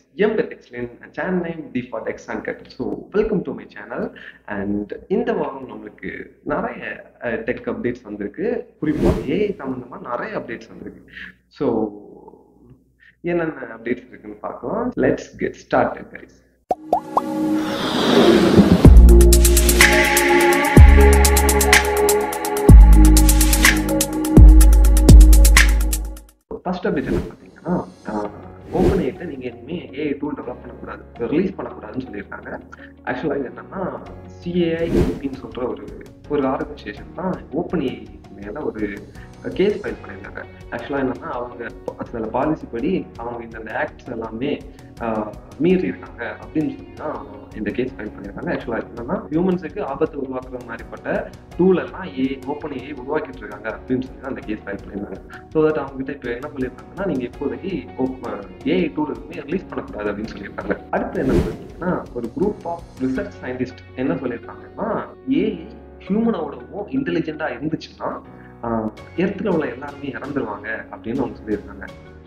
என் பேர் எக்ஸ்லின் channel name default X அங்கட் so welcome to my channel and இந்த வாரம் நம்மளுக்கு நிறைய டெக் அப்டேட்ஸ் வந்திருக்கு குறிப்பாக ஏஐ சம்மந்தமாக நிறைய அப்டேட்ஸ் வந்திருக்கு ஸோ என்னென்ன அப்டேட்ஸ் இருக்குன்னு பார்க்கலாம் let's get start guys first update என்ன பார்த்தீங்கன்னா ஓப்பன் ஏட்ட நீங்கள் இனிமேல் ஏஐ டூல் டெவலப் பண்ணக்கூடாது ரிலீஸ் பண்ணக்கூடாதுன்னு சொல்லியிருக்காங்க ஆக்சுவலாக இது என்னன்னா சிஏஐ அப்படின்னு சொல்கிற ஒரு ஒரு ஆர்கனைசேஷன் தான் ஓப்பன் ஏஐ மேலே ஒரு கேஸ் ஃபைல் பண்ணியிருக்காங்க ஆக்சுவலாக என்னன்னா அவங்க சில பாலிசி படி அவங்க இந்த ஆக்ட்ஸ் எல்லாமே மீறி இருக்காங்க அப்படின்னு சொல்லி தான் இந்த கேஸ் ஃபைல் பண்ணியிருக்காங்க ஆக்சுவலாக என்னன்னா ஹியூமன்ஸுக்கு ஆபத்து உருவாக்குற மாதிரிப்பட்ட டூல் எல்லாம் ஏ ஓப்பன் ஏ உருவாக்கிட்டு இருக்காங்க அப்படின்னு சொல்லி தான் அந்த கேஸ் ஃபைல் பண்ணியிருக்காங்க ஸோ தட் அவங்க கிட்ட இப்போ என்ன சொல்லியிருக்காங்கன்னா நீங்கள் இப்போதைக்கு ஏஐ டூல் எதுவுமே ரிலீஸ் பண்ணக்கூடாது அப்படின்னு சொல்லியிருக்காங்க அடுத்து என்ன பார்த்தீங்கன்னா ஒரு குரூப் ஆஃப் ரிசர்ச் சயின்டிஸ்ட் என்ன சொல்லியிருக்காங்கன்னா ஏஐ ஹியூமனோடவும் இன்டெலிஜென்ட்டாக இருந்துச்சுன்னா எர்த்தில் உள்ள எல்லாருமே இறந்துருவாங்க அப்படின்னு அவங்க சொல்லியிருக்காங்க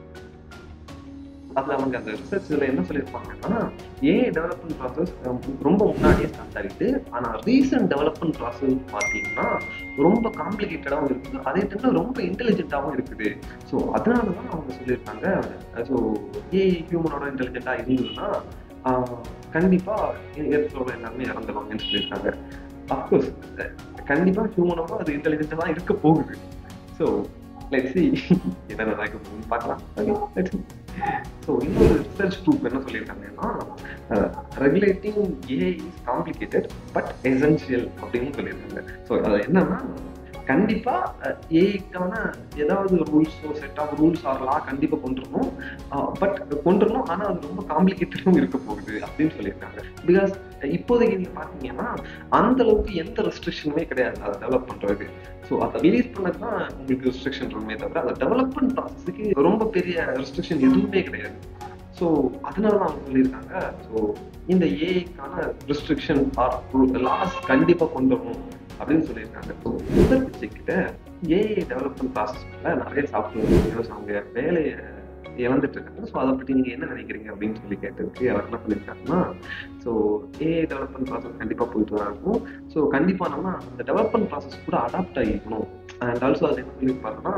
அதில் அவங்க அந்த ரிசர்ச்சில் என்ன சொல்லியிருப்பாங்கன்னா ஏஐ டெவலப்மெண்ட் ப்ராசஸ் ரொம்ப முன்னாடியே ஸ்டார்ட் ஆகிட்டு ஆனால் ரீசன்ட் டெவலப்மெண்ட் ப்ராசஸ் பார்த்தீங்கன்னா ரொம்ப காம்ப்ளிகேட்டடாகவும் இருக்குது அதே டைமில் ரொம்ப இன்டெலிஜென்ட்டாகவும் இருக்குது ஸோ அதனால தான் அவங்க சொல்லியிருக்காங்க ஸோ ஏஐ ஹியூமனோட இன்டெலிஜென்ட்டாக இருந்ததுன்னா கண்டிப்பாக எர்த்தோட எல்லாமே இறந்துருவாங்கன்னு சொல்லியிருக்காங்க அஃப்கோர்ஸ் கண்டிப்பாக ஹியூமனோட அது இன்டெலிஜென்ட்டாக தான் இருக்க போகுது ஸோ லெட்ஸ் சி என்ன நடக்க போகுதுன்னு பார்க்கலாம் ஓகே லெட்ஸ் ஸோ இன்னொரு ரிசர்ச் குரூப் என்ன சொல்லியிருக்காங்கன்னா regulating AI is complicated but essential அப்படின்னு சொல்லியிருக்காங்க ஸோ அது என்னன்னா கண்டிப்பா ஏஐக்கான ஏதாவது ரூல்ஸோ செட் ஆஃப் ரூல்ஸ் ஆர்லாம் கண்டிப்பா கொண்டுடணும் பட் கொண்டுடணும் ஆனா அது ரொம்ப காம்ப்ளிகேட்டடும் இருக்க போகுது அப்படின்னு சொல்லியிருக்காங்க பிகாஸ் இப்போதைக்கு நீங்க பாத்தீங்கன்னா அந்த அளவுக்கு எந்த ரெஸ்ட்ரிக்ஷனுமே கிடையாது அதை டெவலப் பண்றதுக்கு ஸோ அதை ரிலீஸ் பண்ணது தான் உங்களுக்கு ரெஸ்ட்ரிக்ஷன் இருக்குமே தவிர அதை டெவலப்மெண்ட் ப்ராசஸுக்கு ரொம்ப பெரிய ரெஸ்ட்ரிக்ஷன் எதுவுமே கிடையாது ஸோ அதனால தான் அவங்க சொல்லியிருக்காங்க ஸோ இந்த ஏஐக்கான ரெஸ்ட்ரிக்ஷன் ஆர் லாஸ் கண்டிப்பாக கொண்டு வரணும் அப்படின்னு சொல்லியிருக்காங்க ஸோ முதல் கிட்ட ஏஐ டெவலப்மெண்ட் ப்ராசஸ்ல நிறைய சாஃப்ட்வேர் இன்ஜினியர்ஸ் அவங்க வேலையை இழந்துட்டு இருக்காங்க ஸோ அதை பற்றி நீங்கள் என்ன நினைக்கிறீங்க அப்படின்னு சொல்லி கேட்டதுக்கு அவர் என்ன சொல்லியிருக்காங்கன்னா ஸோ ஏஐ டெவலப்மெண்ட் ப்ராசஸ் கண்டிப்பாக போயிட்டு தான் இருக்கும் ஸோ கண்டிப்பாக நம்ம அந்த டெவலப்மெண்ட் ப்ராசஸ் கூட அடாப்ட் ஆகிக்கணும் அண்ட் ஆல்சோ அது என்ன சொல்லியிருப்பாருன்னா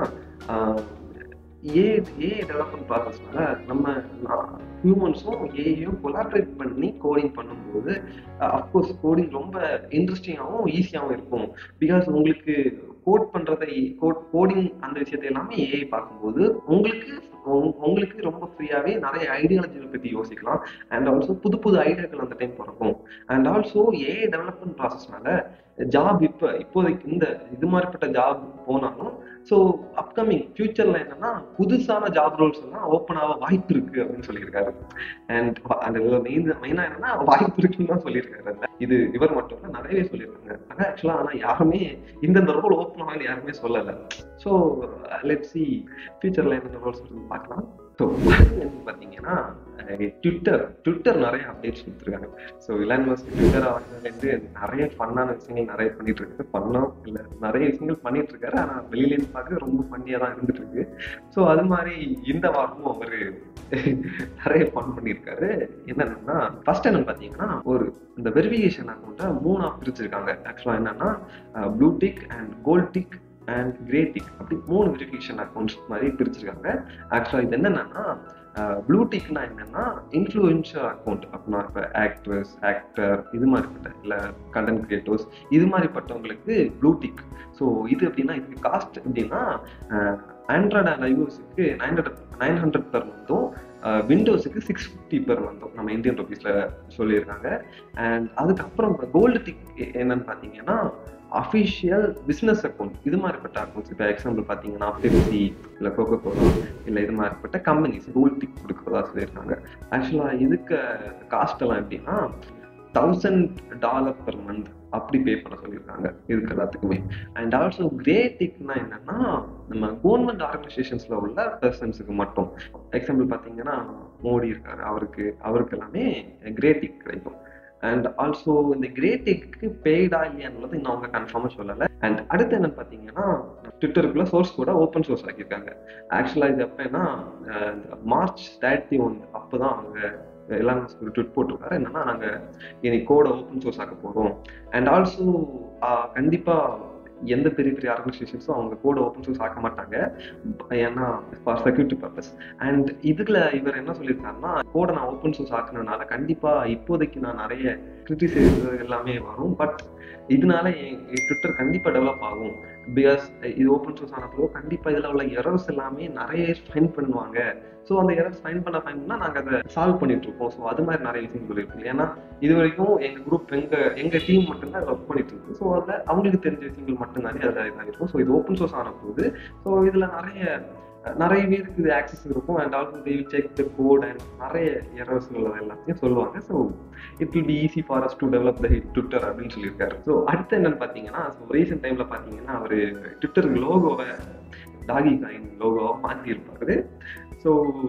ஏ ஏஐ டெவலப்மெண்ட் ப்ராசஸ்னால நம்ம ஹியூமன்ஸும் ஏஐயும் கொலாபரேட் பண்ணி கோடிங் பண்ணும்போது அஃப்கோர்ஸ் கோடிங் ரொம்ப இன்ட்ரெஸ்டிங்காகவும் ஈஸியாகவும் இருக்கும் பிகாஸ் உங்களுக்கு கோட் பண்ணுறதை கோட் கோடிங் அந்த விஷயத்தை எல்லாமே ஏஐ பார்க்கும்போது உங்களுக்கு உங்களுக்கு ரொம்ப ஃப்ரீயாகவே நிறைய ஐடியாலஜிகளை பற்றி யோசிக்கலாம் அண்ட் ஆல்சோ புது புது ஐடியாக்கள் அந்த டைம் பிறக்கும் அண்ட் ஆல்சோ ஏஐ டெவலப்மெண்ட் ப்ராசஸ்னால ஜாப் இப்போ இப்போதைக்கு இந்த இது மாதிரிப்பட்ட ஜாப் போனாலும் ஸோ அப்கமிங் ஃபியூச்சர்ல என்னன்னா புதுசான ஜாப் ரோல்ஸ் எல்லாம் ஓப்பன் ஆக வாய்ப்பு இருக்கு அப்படின்னு சொல்லியிருக்காரு அண்ட் அந்த மெயின் மெயினா என்னன்னா வாய்ப்பு இருக்குன்னு தான் சொல்லியிருக்காரு இது இவர் மட்டும் இல்லை நிறையவே சொல்லியிருக்காங்க ஆனால் ஆக்சுவலா ஆனா யாருமே இந்தந்த ரோல் ஓப்பன் ஆகுன்னு யாருமே சொல்லலை ஸோ லெட் சி ஃபியூச்சர்ல என்னென்ன ரோல்ஸ் இருக்குன்னு பார்க்கலாம் ஸோ பார்த்தீங்கன்னா ட்விட்டர் ட்விட்டர் நிறைய அப்டேட்ஸ் கொடுத்துருக்காங்க ஸோ இலான் மஸ்க் ட்விட்டர் அவங்கலேருந்து நிறைய ஃபன்னான விஷயங்கள் நிறைய பண்ணிட்டு இருக்காரு ஃபன்னாக இல்லை நிறைய விஷயங்கள் பண்ணிட்டு இருக்காரு ஆனால் வெளியிலேருந்து பார்க்க ரொம்ப ஃபன்னியாக தான் இருந்துட்டு இருக்கு ஸோ அது மாதிரி இந்த வாரமும் அவர் நிறைய ஃபன் பண்ணியிருக்காரு என்னன்னா ஃபர்ஸ்ட் என்னன்னு பார்த்தீங்கன்னா ஒரு இந்த வெரிஃபிகேஷன் அக்கௌண்ட்டை மூணாக பிரிச்சிருக்காங்க ஆக்சுவலாக என்னன்னா blue tick and gold tick and grey tick அப்படி மூணு வெரிஃபிகேஷன் அக்கௌண்ட்ஸ் மாதிரி பிரிச்சிருக்காங்க ஆக்சுவலாக இது என்னன்னா ப்ளூ டிக்னா என்னன்னா இன்ஃப்ளூயன்ஷியல் அக்கௌண்ட் அப்படின்னா இப்போ ஆக்ட்ரஸ் ஆக்டர் இது மாதிரிப்பட்ட இல்லை கண்டென்ட் கிரியேட்டர்ஸ் இது மாதிரிப்பட்டவங்களுக்கு ப்ளூ டிக் ஸோ இது அப்படின்னா இதுக்கு காஸ்ட் எப்படின்னா ஆண்ட்ராய்டு அண்ட் ஐஓஸுக்கு nine hundred nine hundred per மந்த்தும் விண்டோஸுக்கு சிக்ஸ் ஃபிஃப்டி பெர் மந்த்தும் நம்ம இந்தியன் ருபீஸில் சொல்லியிருக்காங்க அண்ட் அதுக்கப்புறம் கோல்டு டிக் என்னன்னு பார்த்தீங்கன்னா அஃபிஷியல் பிஸ்னஸ் அக்கௌண்ட் இது மாதிரிப்பட்ட அக்கௌண்ட்ஸ் இப்போ எக்ஸாம்பிள் பார்த்தீங்கன்னா பெப்சி இல்லை கோகோ கோலா இல்லை இது மாதிரிப்பட்ட கம்பெனிஸ் கோல்ட் டிக் கொடுக்குறதா சொல்லியிருக்காங்க ஆக்சுவலாக இதுக்கு காஸ்ட் எல்லாம் எப்படின்னா தௌசண்ட் டாலர் பெர் மந்த் அப்படி பே பண்ண சொல்லியிருக்காங்க இதுக்கு எல்லாத்துக்குமே அண்ட் ஆல்சோ கிரே டிக்னா என்னன்னா நம்ம கவர்மெண்ட் ஆர்கனைசேஷன்ஸ்ல உள்ள பர்சன்ஸுக்கு மட்டும் எக்ஸாம்பிள் பார்த்தீங்கன்னா மோடி இருக்காரு அவருக்கு அவருக்கு எல்லாமே கிரே டிக் கிடைக்கும் அண்ட் ஆல்சோ இந்த கிரேட்டிக்கு பெய்டா இல்லையான்றது இன்னும் அவங்க கன்ஃபார்மாக சொல்லலை அண்ட் அடுத்து என்னன்னு பார்த்தீங்கன்னா ட்விட்டருக்குள்ள சோர்ஸ் கூட ஓப்பன் சோர்ஸ் ஆக்கியிருக்காங்க ஆக்சுவலாக இது எப்போனா மார்ச் தேர்ட்டி ஒன் அப்போ தான் அவங்க எலான் மஸ்க் ஒரு ட்விட் போட்டிருக்காரு என்னன்னா நாங்க இனி கோடை ஓப்பன் சோர்ஸ் ஆக்க போறோம் அண்ட் ஆல்சோ கண்டிப்பா எந்த பெரிய பெரிய ஆர்கனைசேஷன்ஸும் அவங்க கோடை ஓப்பன் சோர்ஸ் ஆக்க மாட்டாங்க ஏன்னா ஃபார் செக்யூரிட்டி பர்பஸ் அண்ட் இதுல இவர் என்ன சொல்லியிருக்காருன்னா கோடை நான் ஓப்பன் சோர்ஸ் ஆக்குனதுனால கண்டிப்பா இப்போதைக்கு நான் நிறைய கிரிட்டிசைஸ் எல்லாமே வரும் பட் இதனால என் ட்விட்டர் கண்டிப்பா டெவலப் ஆகும் பிகாஸ் இது ஓப்பன் சோர்ஸ் ஆனப்போ கண்டிப்பா இதுல உள்ள எரர்ஸ் எல்லாமே நிறைய ஃபைன் பண்ணுவாங்க ஸோ அந்த எரர்ஸ் ஃபைன் பண்ண ஃபைன் பண்ணா நாங்க அதை சால்வ் பண்ணிட்டு இருக்கோம் ஸோ அது மாதிரி நிறைய விஷயங்கள் இருக்கு ஏன்னா இது வரைக்கும் எங்க குரூப் எங்க எங்க டீம் மட்டும்தான் ஒர்க் பண்ணிட்டு இருக்கு ஸோ அதில் அவங்களுக்கு தெரிஞ்ச விஷயங்கள் மட்டும்தானே அதில் இதாக இருக்கும் ஸோ இது ஓப்பன் சோர்ஸ் ஆன போது ஸோ இதுல நிறைய நிறைய பேருக்கு இது ஆக்சஸ் இருக்கும் and also they check the code and நிறைய எரர்ஸ்கள் அது எல்லாத்தையும் சொல்லுவாங்க so it will be easy for us to develop the Twitter அப்படின்னு சொல்லியிருக்காரு ஸோ அடுத்து என்னன்னு பார்த்தீங்கன்னா ஸோ ரீசெண்ட் டைம்ல பார்த்தீங்கன்னா அவர் ட்விட்டர் லோகோவை டாகி காயின் லோகோவை மாற்றிருப்பாரு ஸோ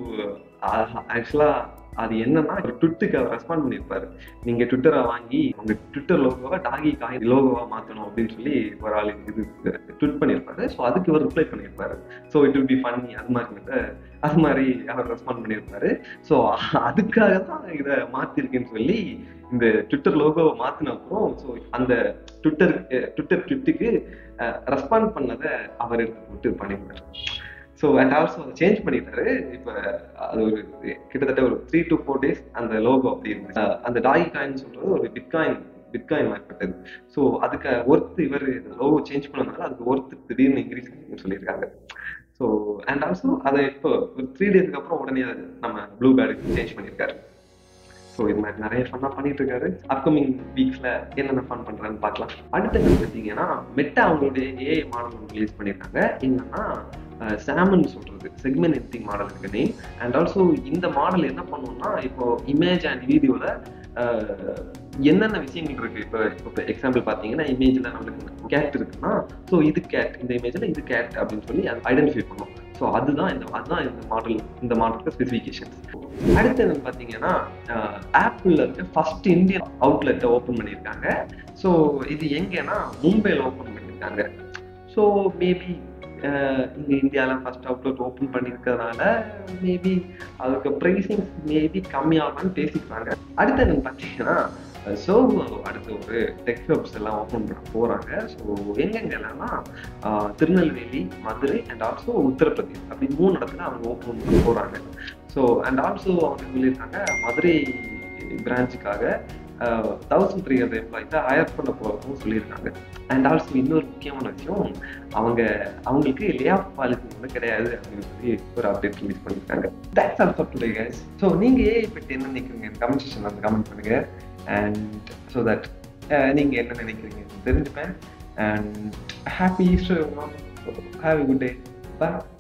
ஆக்சுவலாக அது என்னன்னா ட்விட்டுக்கு அவர் ரெஸ்பாண்ட் பண்ணியிருப்பாரு நீங்க ட்விட்டரை வாங்கி உங்க ட்விட்டர் லோகோவை டாகி காய் லோகோவா மாத்தணும் அப்படின்னு சொல்லி ஒரு ஆள் இது ட்விட் பண்ணியிருப்பாரு ஸோ அதுக்கு இவர் ரிப்ளை பண்ணியிருப்பாரு so it will be funny அது மாதிரி அது மாதிரி அவர் ரெஸ்பாண்ட் பண்ணியிருப்பாரு ஸோ அதுக்காக தான் இதை மாத்திருக்கேன்னு சொல்லி இந்த ட்விட்டர் லோகோவை மாத்தின அப்புறம் ஸோ அந்த ட்விட்டர் ட்விட்டர் ட்விட்டுக்கு ரெஸ்பாண்ட் பண்ணதை அவர் எடுத்து போட்டு பண்ணியிருப்பாரு ஸோ அண்ட் ஆல்சோ அதை சேஞ்ச் பண்ணிட்டாரு இப்போ அது ஒரு கிட்டத்தட்ட ஒரு த்ரீ டு ஃபோர் டேஸ் அந்த லோகோ அப்படி இருந்துச்சு அந்த டாகி காயின் சொல்றது ஒரு பிட்காயின் பிட்காயின் மார்க்கெட் ஸோ அதுக்கு ஒர்த்து இவர் லோகோ சேஞ்ச் பண்ணனால அதுக்கு ஒர்த்து திடீர்னு இன்க்ரீஸ் ஆகுதுன்னு சொல்லியிருக்காங்க ஸோ அண்ட் ஆல்சோ அதை இப்போ ஒரு த்ரீ டேஸ்க்கு அப்புறம் உடனே அதை நம்ம ப்ளூ பேர்டுக்கு சேஞ்ச் பண்ணியிருக்காரு ஸோ இது மாதிரி நிறைய ஃபன்னாக பண்ணிட்டு இருக்காரு அப்கமிங் வீக்ஸ்ல என்னென்ன ஃபன் பண்றான்னு பார்க்கலாம் அடுத்து என்ன பார்த்தீங்கன்னா மெட்டா அவங்களுடைய ஏஐ மாடல் ஒன்று ரிலீஸ் பண்ணியிருக்காங்க என்னன்னா சாமன் சொல்றது செக்மெண்ட் எடிட்டிங் மாடல் இருக்கு நேம் அண்ட் ஆல்சோ இந்த மாடல் என்ன பண்ணுவோம்னா இப்போ இமேஜ் அண்ட் வீடியோல என்னென்ன விஷயங்கள் இருக்கு இப்போ இப்போ எக்ஸாம்பிள் பார்த்தீங்கன்னா இமேஜ்ல நம்மளுக்கு கேட் இருக்குன்னா ஸோ இது கேட் இந்த இமேஜ்ல இது கேட் அப்படின்னு சொல்லி அதை ஐடென்டிஃபை பண்ணும் ஸோ அதுதான் இந்த அதுதான் இந்த மாடல் இந்த மாடலுக்கு ஸ்பெசிஃபிகேஷன்ஸ் அடுத்து என்னன்னு பார்த்தீங்கன்னா ஆப்பிள் இருக்க ஃபர்ஸ்ட் இந்தியன் அவுட்லெட்டை ஓப்பன் பண்ணியிருக்காங்க ஸோ இது எங்கன்னா மும்பையில் ஓப்பன் பண்ணியிருக்காங்க ஸோ மேபி இங்கே இந்தியாவில் ஃபர்ஸ்ட் அவுட்லெட் ஓப்பன் பண்ணியிருக்கிறதுனால மேபி அதுக்கு ப்ரைஸிங் மேபி கம்மியாகலான்னு பேசிக்கிறாங்க அடுத்து என்னன்னு பார்த்தீங்கன்னா ஸோ அடுத்து ஒரு டெக் ஹப்ஸ் எல்லாம் ஓப்பன் பண்ண போகிறாங்க ஸோ எங்கெங்கெல்லாம் திருநெல்வேலி மதுரை அண்ட் ஆல்சோ உத்தரப்பிரதேஷ் அப்படி மூணு இடத்துல அவங்க ஓப்பன் பண்ண போகிறாங்க ஸோ அண்ட் ஆல்சோ அவங்க சொல்லியிருக்காங்க மதுரை பிரான்ச்சுக்காக தௌசண்ட் த்ரீ ஹண்ட்ரட் எம்ப்ளாயிஸை ஹயர் பண்ண போகிறதும் சொல்லியிருக்காங்க அண்ட் ஆல்சோ இன்னொரு முக்கியமான விஷயம் அவங்க அவங்களுக்கு லே ஆஃப் பாலிசி வந்து கிடையாது அப்படின்னு சொல்லி ஒரு அப்டேட் ரிலீஸ் பண்ணியிருக்காங்க that's all for today guys so நீங்கள் ஏஐ பற்றி என்ன நினைக்கிறீங்க கமெண்ட் செக்ஷன் வந்து கமெண்ட் பண்ணுங்க அண்ட் ஸோ தட் நீங்கள் என்ன நினைக்கிறீங்க தெரிஞ்சுப்பேன் and happy Easter have good day bye